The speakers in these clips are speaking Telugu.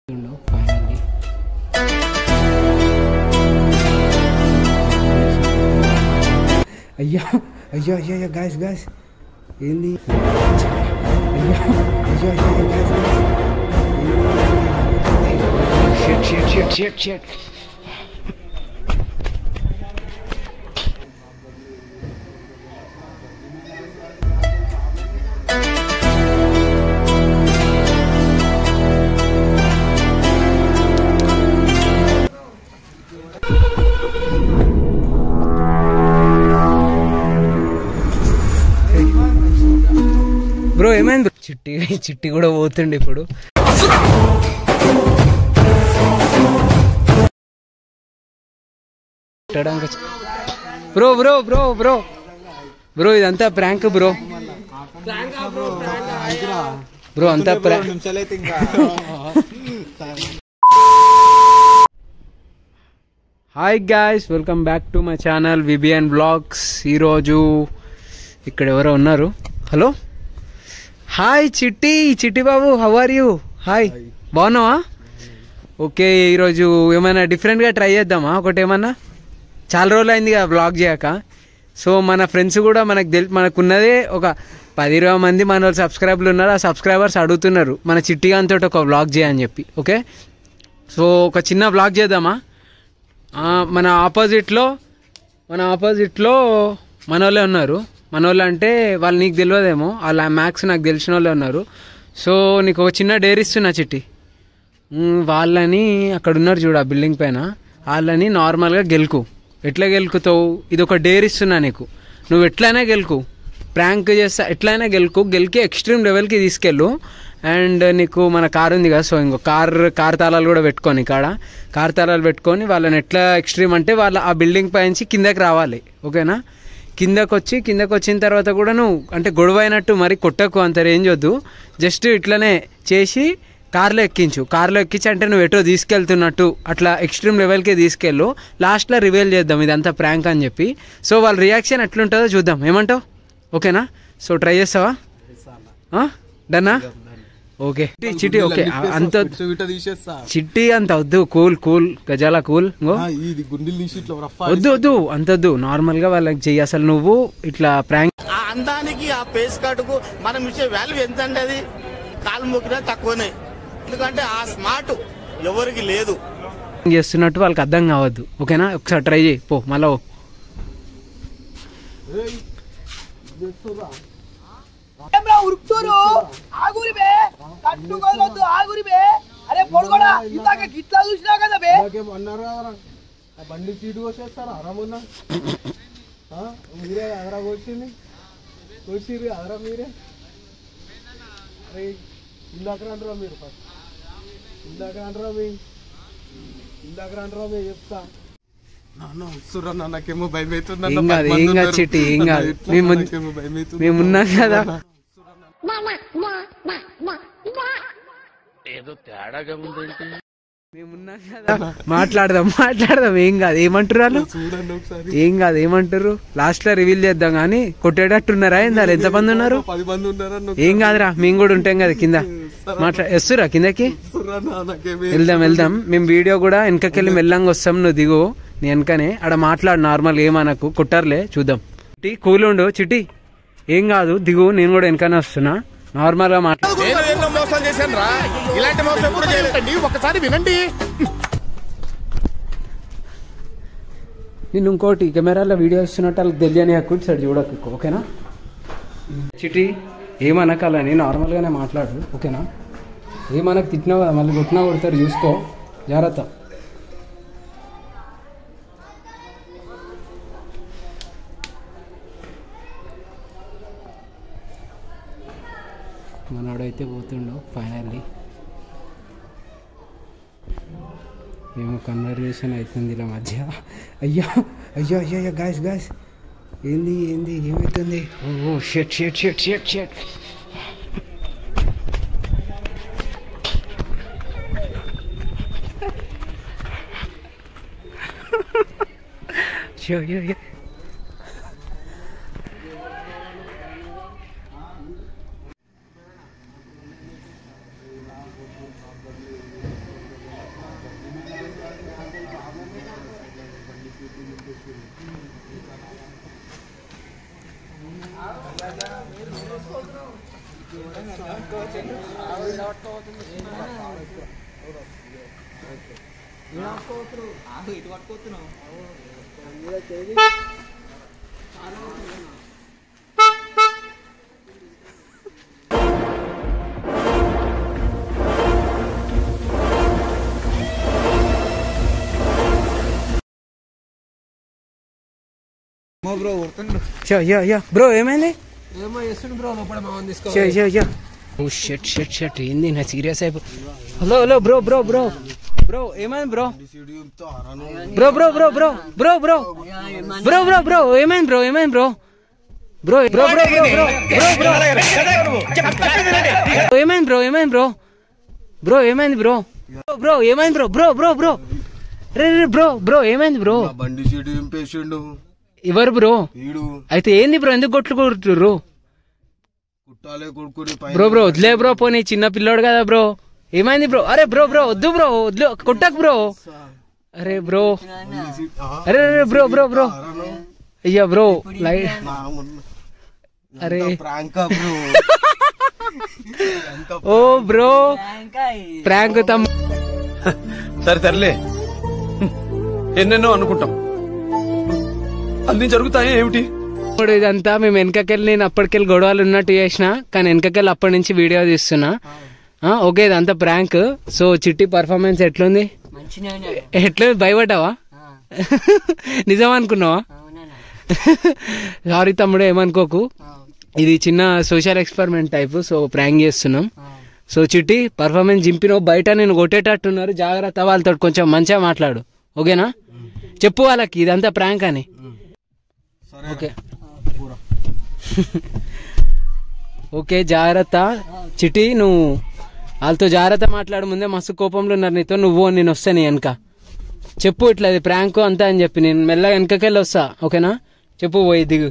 ఉండు ఫైనల్లీ అయ్యా అయ్యో అయ్యో అయ్యో గాయస్ గాయస్ ఏంది అయ్యా అయ్యో అయ్యో అయ్యో guys shit shit shit shit shit bro ఏమైంది bro? చిట్టి చిట్టి కూడా పోతుండే ఇప్పుడు bro bro bro bro bro ఇదంతా ప్రాంక్ బ్రో బ్రో అంతా ప్రాంక్ నిమిషాలైతే ఇంకా hi guys welcome back to my channel VBN blogs ఈరోజు ఇక్కడ ఎవరో ఉన్నారు హలో హాయ్ చిట్టి చిట్టి బాబు హౌ ఆర్ యూ హాయ్ బాగున్నావా ఓకే ఈరోజు ఏమైనా డిఫరెంట్గా ట్రై చేద్దామా ఒకటి ఏమన్నా చాలా రోజులు అయింది కదా బ్లాగ్ చేయక సో మన ఫ్రెండ్స్ కూడా మనకు తెలి మనకు ఉన్నదే ఒక పది ఇరవై మంది మన వాళ్ళు సబ్స్క్రైబర్లు ఉన్నారు ఆ సబ్స్క్రైబర్స్ అడుగుతున్నారు మన చిట్టి గానితో ఒక బ్లాగ్ చేయని చెప్పి ఓకే సో ఒక చిన్న బ్లాగ్ చేద్దామా ఆ, మన ఆపోజిట్లో మన ఆపోజిట్లో మన వాళ్ళే ఉన్నారు మన వాళ్ళు అంటే వాళ్ళు నీకు తెలియదేమో వాళ్ళ మ్యాథ్స్ నాకు తెలిసిన వాళ్ళే ఉన్నారు సో నీకు ఒక చిన్న డేర్ ఇస్తున్నా చిట్టి ఉమ్, వాళ్ళని అక్కడ ఉన్నారు చూడు ఆ బిల్డింగ్ పైన వాళ్ళని నార్మల్గా గెలుకు ఎట్లా గెలుకుతావు ఇది ఒక డేర్ ఇస్తున్నా నీకు నువ్వు ఎట్లయినా గెలుకు ప్రాంక్ చేస్తా ఎట్లయినా గెలుకు గెలికి ఎక్స్ట్రీమ్ లెవెల్కి తీసుకెళ్ళు అండ్ నీకు మన కార్ ఉంది కదా సో ఇంకో కార్ కార్ తాళాలు కూడా పెట్టుకొని కాడ కార్ తాళాలు పెట్టుకొని వాళ్ళని ఎట్లా ఎక్స్ట్రీమ్ అంటే వాళ్ళ ఆ బిల్డింగ్ పైనుంచి కిందకి రావాలి ఓకేనా కిందకు వచ్చి కిందకు వచ్చిన తర్వాత కూడా నువ్వు అంటే గొడవ అయినట్టు మరి కొట్టకు అంత రేంజ్ వద్దు జస్ట్ ఇట్లనే చేసి కార్లో ఎక్కించు కార్లో ఎక్కించి అంటే నువ్వు ఎటో తీసుకెళ్తున్నట్టు అట్లా ఎక్స్ట్రీమ్ లెవెల్కే తీసుకెళ్ళు లాస్ట్లో రివీల్ చేద్దాం ఇదంతా ప్రాంక్ అని చెప్పి సో వాళ్ళ రియాక్షన్ ఎట్లుంటుందో చూద్దాం ఏమంటావు ఓకేనా సో ట్రై చేస్తావా డన్నా ఓకే చిట్టి చిట్టి ఓకే అంత ఇట తీసేస్తా చిట్టి అంత వద్దు కూల్ కూల్ గజాల కూల్ ఇంకో ఆ, ఇది గుండెలు తీసి ఇట్లా రఫ్ వద్దు వద్దు అంత వద్దు నార్మల్ గా వాళ్ళకి చెయ్యి అసలు నువ్వు ఇట్లా ప్రాంక్ ఆ అందానికి ఆ పేస్ కార్డుకు మనం ఇచ్చే వాల్యూ ఎంత అండి అది కాలు మొక్కినా తక్కువనే ఎందుకంటే ఆ స్మార్ట్ ఎవరికి లేదు చేస్తున్నట్టు వాళ్ళకి అర్థం కావద్దు ఓకేనా ఒకసారి ట్రై చేయి పో మళ్ళా పో. ఏమ్రా ఉరుకుతూరు ఆగురి బే కట్టు కొదలొద్దు ఆగురి బే అరే పొడుగోడా ఇందాక గిట్లా చూసినా కదా బే నాకేం అన్నారు కదరా ఆ బండి సీటు కోసేస్తారా అరమున్నా మీరే అదరా కోసింది కోసిర్రు అదరా మీరే అరే ఇందాక రంటారా మీరు ఫస్ట్ ఇందాక రంటారా మీ ఇందాక రంటారా మీ చెప్తా నాన్న వస్తురా నాకేమో భయం అవుతుంది ఏం కాదు ఏం కాదు చిట్టి ఏం కాదు మేము భయం అవుతుంది మేము ఉన్నాం కదా మేము ఉన్నాం కదా మాట్లాడదాం మాట్లాడదాం ఏం కాదు ఏమంటారు వాళ్ళు చూడండి ఒకసారి ఏం కాదు ఏమంటారు లాస్ట్ లో రివీల్ చేద్దాం కానీ కొట్టేటట్టున్నారా ఏందా ఎంత మంది ఉన్నారు పది మంది ఉన్నారా ఏం కాదురా మేము కూడా ఉంటాం కదా కింద మాట్లా వస్తురా కిందకి వస్తురా నాకేమి వెళ్దాం వెళ్దాం మేము వీడియో కూడా వెనకకెళ్ళి మెల్లంగా వస్తాం నువ్వు దిగు నీ వెనకనే ఆడ మాట్లాడు నార్మల్ ఏమనకు కుట్టర్లే చూద్దాం చిట్టి కూల్ ఉండు చిట్టి ఏం కాదు దిగు నేను కూడా వెనకనే వస్తున్నా నార్మల్ గా మాట్లా నేను ఎన్నో మోసం చేశాను రా ఇలాంటి మోసం ఎప్పుడు చేయలేదండి ఒకసారి వినండి నేను ఇంకోటి కెమెరాలో వీడియో ఇస్తున్నట్టు వాళ్ళకి తెలియని హక్కు సరే చూడకు ఓకేనా చిటి ఏమనకాలని నార్మల్గానే మాట్లాడు ఓకేనా ఏమనకు తిట్టినా కదా మళ్ళీ కొట్టినా కొడతారు చూసుకో జాగ్రత్త మనోడైతే పోతుండో ఫైనల్లీ ఏమో కన్వర్జేషన్ అవుతుంది ఇలా మధ్య అయ్యో అయ్యో అయ్యో అయ్యో గాయస్ గాయస్ ఏంది ఏంది ఏమవుతుంది ఓ షెట్ షెట్ షెట్ షెట్ షెట్ అయ్యో అయ్యో అయ్యో బ్రో కొడుతుండు యా యా యా బ్రో ఏమైంది ఏమో చేస్తుండు బ్రో లోపల మామని తీసుకో యా యా యా ఓ షట్ షట్ షట్ ఏంది నా సీరియస్ అయిపో hello hello bro bro bro bro ఏమైంది bro bro bro bro bro bro bro bro bro bro ఏమైంది బ్రో ఏమైంది bro bro bro bro bro bro bro bro ఏమైంది బ్రో ఏమైంది బ్రో బ్రో ఏమైంది బ్రో బ్రో ఏమైంది బ్రో బ్రో బ్రో బ్రో రే రే బ్రో బ్రో ఏమైంది బ్రో నా బండి సీటు దింపేసిండు ఎవరు బ్రో వీడు అయితే ఏంది బ్రో ఎందుకు కొట్లు కొడుతుర్రు కుట్టాలే కొడుకుని పైన బ్రో బ్రో వదిలే బ్రో పోనీ చిన్న పిల్లోడు కదా బ్రో ఏమైంది బ్రో అరే బ్రో బ్రో వద్దు బ్రో వద్దు కొట్టకు బ్రో అరే బ్రో బండి సీట్ ఆ, అరే అరే బ్రో బ్రో బ్రో అరను. అయ్యా బ్రో లైట్ నా మున్న- అరే ప్రాంక్ బ్రో ఎంత ఓ బ్రో ప్రాంక్ తమ్ముడు సరే సర్లే ఎన్నెన్నో అనుకుంటాం అన్ని జరుగుతాయి ఏమిటి ఇదంతా మేము వెనకకెళ్ళి నేను అప్పటికెళ్ళి గొడవలు ఉన్నట్టు చేసిన కానీ వెనకకెళ్ళి అప్పటి నుంచి వీడియో తీస్తున్నా ఆ, ఓకే ఇదంతా ప్రాంక్ సో చిట్టి పర్ఫార్మెన్స్ ఎట్లుంది ఎట్లుంది భయపడ్డావా నిజం అనుకున్నావా సారీ తమ్ముడు ఏమనుకోకు ఇది చిన్న social experiment type so prank చేస్తున్నాం సో చిట్టి పర్ఫార్మెన్స్ చింపినావు బయట నేను కొట్టేటట్టున్నారు జాగ్రత్త వాళ్ళతో కొంచెం మంచిగా మాట్లాడు ఓకేనా చెప్పు వాళ్ళకి ఇదంతా ప్రాంక్ అని సరే ఓకే ఓకే జాగ్రత్త చిటి నువ్వు వాళ్ళతో జాగ్రత్త మాట్లాడు ముందే మస్తు కోపంలో ఉన్నారు నీతో నువ్వు నేను వస్తాను వెనక చెప్పు ఇట్లా అది ప్రాంక్ అంతా అని చెప్పి నేను మెల్లగా వెనకకెళ్ళి వస్తా ఓకేనా చెప్పు పోయి దిగు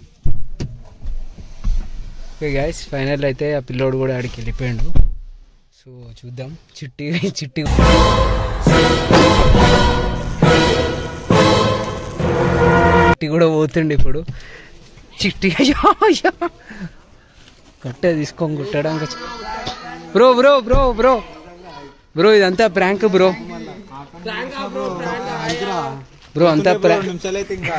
ఓకే గాయస్ ఫైనల్ అయితే ఆ పిల్లోడు కూడా ఆడికి వెళ్ళిపోయాడు సో చూద్దాం చిట్టి చిట్టి చిట్టి కూడా పోతుండే ఇప్పుడు చిట్టి అయ్యో అయ్యో కట్టే తీసుకొని కుట్టడానికి bro bro bro bro bro ఇదంతా ప్రాంక్ బ్రో బ్రో అంతా ప్రాంక్ నిమిషాలైతే ఇంకా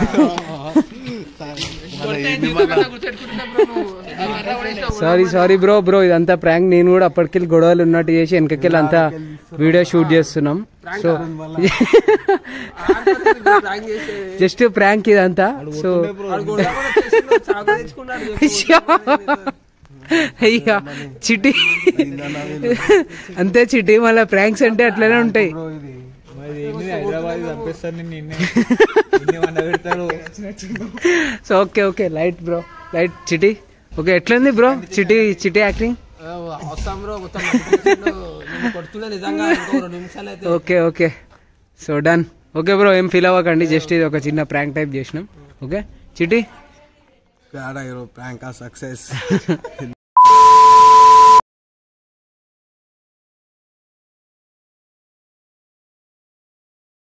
సారీ సారీ బ్రో బ్రో ఇదంతా ప్రాంక్ నేను కూడా అప్పటికెళ్ళి గొడవలు ఉన్నట్టు చేసి వెనకకెళ్ళి అంతా వీడియో షూట్ చేస్తున్నాం సో జస్ట్ ప్రాంక్ ఇదంతా సో అయ్యా చిటి అంతే చిటి మళ్ళీ ప్రాంక్స్ అంటే అట్లనే ఉంటాయి హైదరాబాద్ చంపేస్తాను నేను నిన్నే నిన్నే వండ పెడతాడు so okay okay light bro light Chitti okay ఎట్లుంది బ్రో చిటి చిటి యాక్టింగ్ వస్తాం బ్రో మొత్తం కొడుతున్నా నిజంగా ఇంకో రెండు నిమిషాలు అయితే okay okay so done okay bro ఏం ఫీల్ అవ్వకండి జస్ట్ ఇది ఒక చిన్న ప్రాంక్ టైప్ చేసినాం ఓకే చిటి ప్రాంక్ సక్సెస్